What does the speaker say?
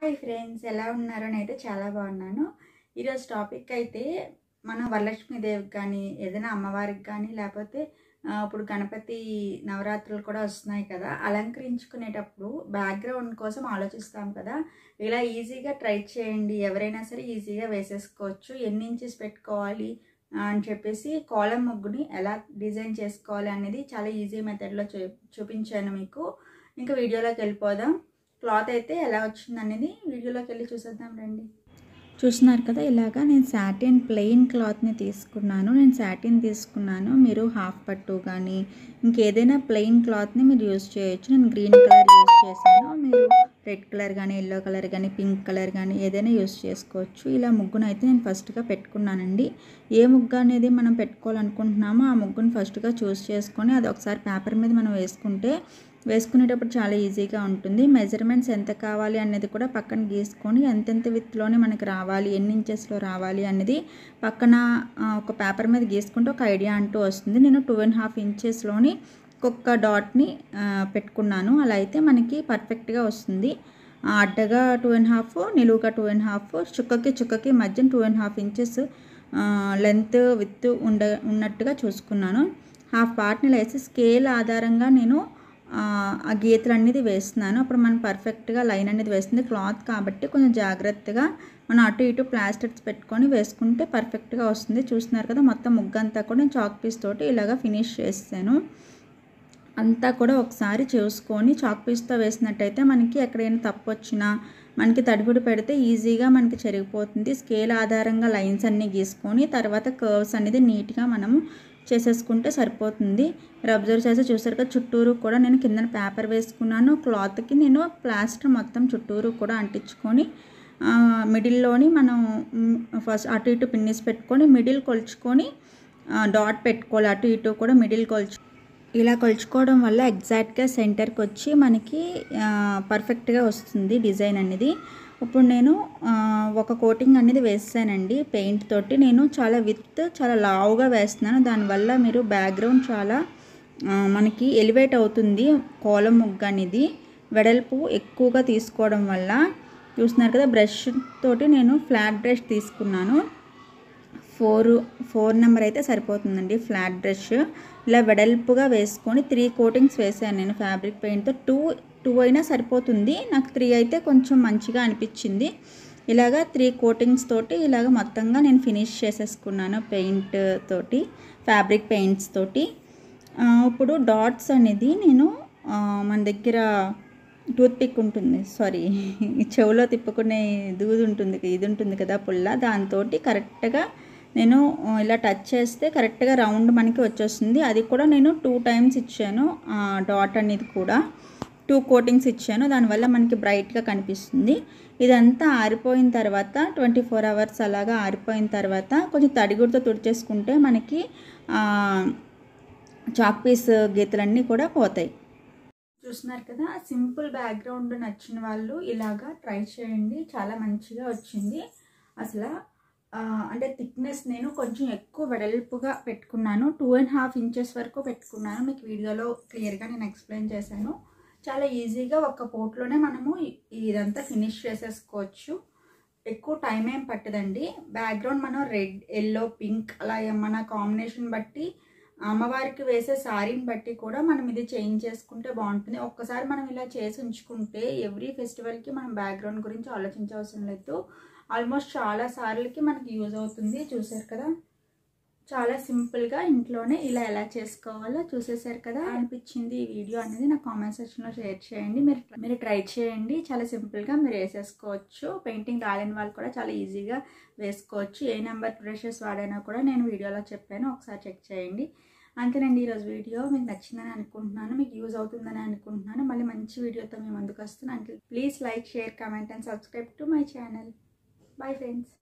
hi friends ఎలా ఉన్నారు అయితే చాలా బాగున్నాను ఈరోజు టాపిక్ అయితే మనం వరలక్ష్మీదేవికి కానీ ఏదైనా అమ్మవారికి కానీ లేకపోతే ఆ, ఇప్పుడు గణపతి నవరాత్రులు కూడా వస్తున్నాయి కదా అలంకరించుకునేటప్పుడు బ్యాక్గ్రౌండ్ కోసం ఆలోచిస్తాం కదా ఇలా ఈజీగా ట్రై చేయండి ఎవరైనా సరే ఈజీగా వేసేసుకోవచ్చు ఎన్ని ఇంచెస్ పెట్టుకోవాలి ఆ, అని చెప్పేసి కోలం ముగ్గుని ఎలా డిజైన్ చేసుకోవాలి అనేది చాలా ఈజీ మెథడ్లో చూ చూపించాను మీకు ఇంకా వీడియోలోకి వెళ్ళిపోదాం క్లాత్ అయితే ఎలా వచ్చింది అనేది వీడియోలోకి వెళ్ళి చూసేద్దాం రండి చూస్తున్నారు కదా ఇలాగా నేను సాటిన్ ప్లెయిన్ క్లాత్ని తీసుకున్నాను నేను సాటిన్ తీసుకున్నాను మీరు హాఫ్ పట్టు కానీ ఇంకేదైనా ప్లెయిన్ క్లాత్ని మీరు యూజ్ చేయొచ్చు నేను గ్రీన్ కలర్ యూజ్ చేశాను మీరు రెడ్ కలర్ కానీ ఎల్లో కలర్ కానీ పింక్ కలర్ కానీ ఏదైనా యూజ్ చేసుకోవచ్చు ఇలా ముగ్గును అయితే నేను ఫస్ట్గా పెట్టుకున్నానండి ఏ ముగ్గు అనేది మనం పెట్టుకోవాలనుకుంటున్నామో ఆ ముగ్గును ఫస్ట్గా చూస్ చేసుకొని అది ఒకసారి పేపర్ మీద మనం వేసుకుంటే వేసుకునేటప్పుడు చాలా ఈజీగా ఉంటుంది మెజర్మెంట్స్ ఎంత కావాలి అనేది కూడా పక్కన గీసుకొని ఎంతెంత విత్లోనే మనకి రావాలి ఎన్ని ఇంచెస్లో రావాలి అనేది పక్కన ఆ, ఒక పేపర్ మీద గీసుకుంటే ఒక ఐడియా అంటూ వస్తుంది నేను టూ అండ్ హాఫ్ ఇంచెస్లోని ఒక్కొక్క డాట్ని ఆ, పెట్టుకున్నాను అలా అయితే మనకి పర్ఫెక్ట్గా వస్తుంది ఆ, అడ్డగా టూ అండ్ హాఫ్ నిలువుగా టూ అండ్ హాఫ్ చుక్కకి చుక్కకి మధ్య two and half inches length with ఉండ ఉన్నట్టుగా చూసుకున్నాను హాఫ్ పార్ట్ని వేసి స్కేల్ ఆధారంగా నేను ఆ, ఆ గీతలు అనేది వేస్తున్నాను అప్పుడు మనం పర్ఫెక్ట్గా లైన్ అనేది వేస్తుంది క్లాత్ కాబట్టి కొంచెం జాగ్రత్తగా మనం అటు ఇటు ప్లాస్టిక్స్ పెట్టుకొని వేసుకుంటే పర్ఫెక్ట్గా వస్తుంది చూస్తున్నారు కదా మొత్తం ముగ్గంతా కూడా నేను చాక్ పీస్ తోటి ఇలాగా ఫినిష్ చేస్తాను అంతా కూడా ఒకసారి చూసుకొని చాక్ పీస్తో వేసినట్టయితే మనకి ఎక్కడైనా తప్పు వచ్చినా మనకి తడిగుడు పెడితే ఈజీగా మనకి చెరిగిపోతుంది స్కేల్ ఆధారంగా లైన్స్ అన్నీ గీసుకొని తర్వాత కర్వ్స్ అనేది నీట్గా మనము చేసేసుకుంటే సరిపోతుంది మీరు అబ్జర్వ్ చేసి చూసారు కదా చుట్టూరు కూడా నేను కింద పేపర్ వేసుకున్నాను క్లాత్కి నేను ప్లాస్టర్ మొత్తం చుట్టూరు కూడా అంటించుకొని ఆ, మిడిల్లోని మనం మ్, ఫస్ట్ అటు ఇటు పిన్నిస్ పెట్టుకొని మిడిల్ కొలుచుకొని ఆ, డాట్ పెట్టుకోవాలి అటు ఇటు కూడా మిడిల్ కొలుచు ఇలా కొలుచుకోవడం వల్ల ఎగ్జాక్ట్గా సెంటర్కి వచ్చి మనకి ఆ, పర్ఫెక్ట్గా వస్తుంది డిజైన్ అనేది ఇప్పుడు నేను ఆ, ఒక కోటింగ్ అనేది వేసానండి పెయింట్ తోటి నేను చాలా విత్ చాలా లావుగా వేస్తున్నాను దానివల్ల మీరు బ్యాక్గ్రౌండ్ చాలా ఆ, మనకి ఎలివేట్ అవుతుంది కోలం ముగ్గు అనేది వెడల్పు ఎక్కువగా తీసుకోవడం వల్ల చూస్తున్నారు కదా బ్రష్ తోటి నేను ఫ్లాట్ బ్రష్ తీసుకున్నాను ఫోర్ ఫోర్ నెంబర్ అయితే సరిపోతుందండి ఫ్లాట్ బ్రష్ ఇలా వెడల్పుగా వేసుకొని త్రీ కోటింగ్స్ వేసాను నేను ఫ్యాబ్రిక్ పెయింట్తో టూ టూ అయినా సరిపోతుంది నాకు త్రీ అయితే కొంచెం మంచిగా అనిపించింది ఇలాగా త్రీ కోటింగ్స్ తోటి ఇలాగ మొత్తంగా నేను ఫినిష్ చేసేసుకున్నాను పెయింట్ తోటి ఫ్యాబ్రిక్ పెయింట్స్ తోటి ఆ, ఇప్పుడు డాట్స్ అనేది నేను ఆ, మన దగ్గర టూత్ పిక్ ఉంటుంది సారీ చెవులో తిప్పుకునే దూది ఉంటుంది ఇది ఉంటుంది కదా పుల్ల దాంతో కరెక్ట్గా నేను ఆ, ఇలా టచ్ చేస్తే కరెక్ట్గా రౌండ్ మనకి వచ్చేస్తుంది అది కూడా నేను టూ టైమ్స్ ఇచ్చాను ఆ, డాట్ అనేది కూడా టూ కోటింగ్స్ ఇచ్చాను దానివల్ల మనకి బ్రైట్గా కనిపిస్తుంది ఇదంతా ఆరిపోయిన తర్వాత ట్వంటీ ఫోర్ అవర్స్ అలాగా ఆరిపోయిన తర్వాత కొంచెం తడిగుడితో తుడిచేసుకుంటే మనకి ఆ, చాక్ పీస్ గీతలన్నీ కూడా పోతాయి చూస్తున్నారు కదా సింపుల్ బ్యాక్గ్రౌండ్ నచ్చిన వాళ్ళు ఇలాగా ట్రై చేయండి చాలా మంచిగా వచ్చింది అసలు ఆ, అంటే థిక్నెస్ నేను కొంచెం ఎక్కువ వెడల్పుగా పెట్టుకున్నాను టూ అండ్ హాఫ్ ఇంచెస్ వరకు పెట్టుకున్నాను మీకు వీడియోలో క్లియర్గా నేను ఎక్స్ప్లెయిన్ చేశాను చాలా ఈజీగా ఒక పోట్లోనే మనము ఇ- ఇదంతా ఫినిష్ చేసేసుకోవచ్చు ఎక్కువ టైం ఏం పట్టదండి బ్యాక్గ్రౌండ్ మనం రెడ్ ఎల్లో పింక్ అలా ఏమన్నా కాంబినేషన్ బట్టి అమ్మవారికి వేసే శారీని బట్టి కూడా మనం ఇది చేంజ్ చేసుకుంటే బాగుంటుంది ఒక్కసారి మనం ఇలా చేసి ఉంచుకుంటే ఎవ్రీ ఫెస్టివల్కి మనం బ్యాక్గ్రౌండ్ గురించి ఆలోచించవసరం లేదు ఆల్మోస్ట్ చాలా సార్లకి మనకి యూజ్ అవుతుంది చూసారు కదా చాలా సింపుల్గా ఇంట్లోనే ఇలా ఎలా చేసుకోవాలో చూసేసారు కదా అనిపించింది ఈ వీడియో అనేది నా కామెంట్ సెక్షన్లో షేర్ చేయండి మీరు మీరు ట్రై చేయండి చాలా సింపుల్గా మీరు వేసేసుకోవచ్చు పెయింటింగ్ రాలేని వాళ్ళు కూడా చాలా ఈజీగా వేసుకోవచ్చు ఏ నెంబర్ బ్రషెస్ వాడైనా కూడా నేను వీడియోలో చెప్పాను ఒకసారి చెక్ చేయండి అంతేనండి ఈరోజు వీడియో మీకు నచ్చిందని అనుకుంటున్నాను మీకు యూజ్ అవుతుందని అనుకుంటున్నాను మళ్ళీ మంచి వీడియోతో మేము ముందుకు వస్తున్నాను please like share comment and subscribe to my channel bye friends